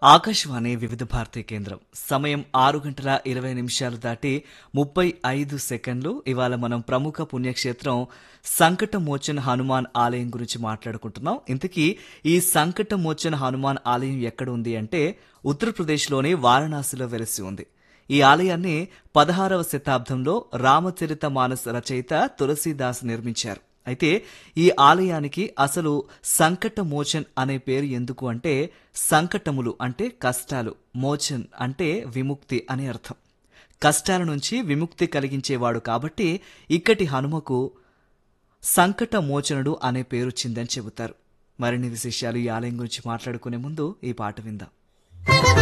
ఆకాశవాణి వివిధ భారతి కేంద్రం సమయం ఆరు గంటల ఇరవై నిమిషాలు దాటి ముప్పై ఐదు సెకండ్లు ఇవాళ మనం ప్రముఖ పుణ్యక్షేత్రం సంకటమోచన్ హనుమాన్ ఆలయం గురించి మాట్లాడుకుంటున్నాం ఇంతకీ ఈ సంకటమోచన్ హనుమాన్ ఆలయం ఎక్కడ ఉంది అంటే ఉత్తరప్రదేశ్లోని వారణాసిలో వెలిసి ఉంది ఈ ఆలయాన్ని పదహారవ శతాబ్దంలో రామచరిత మానస్ రచయిత తులసీదాస్ నిర్మించారు అయితే ఈ ఆలయానికి అసలు సంకట మోచన్ అనే పేరు ఎందుకు అంటే సంకటములు అంటే కష్టాలు మోచన్ అంటే విముక్తి అని అర్థం కష్టాల నుంచి విముక్తి కలిగించేవాడు కాబట్టి ఇక్కటి హనుమకు సంకట మోచనుడు అనే పేరు వచ్చిందని చెబుతారు మరిన్ని విశేషాలు ఈ ఆలయం గురించి మాట్లాడుకునే ముందు ఈ పాట విందాం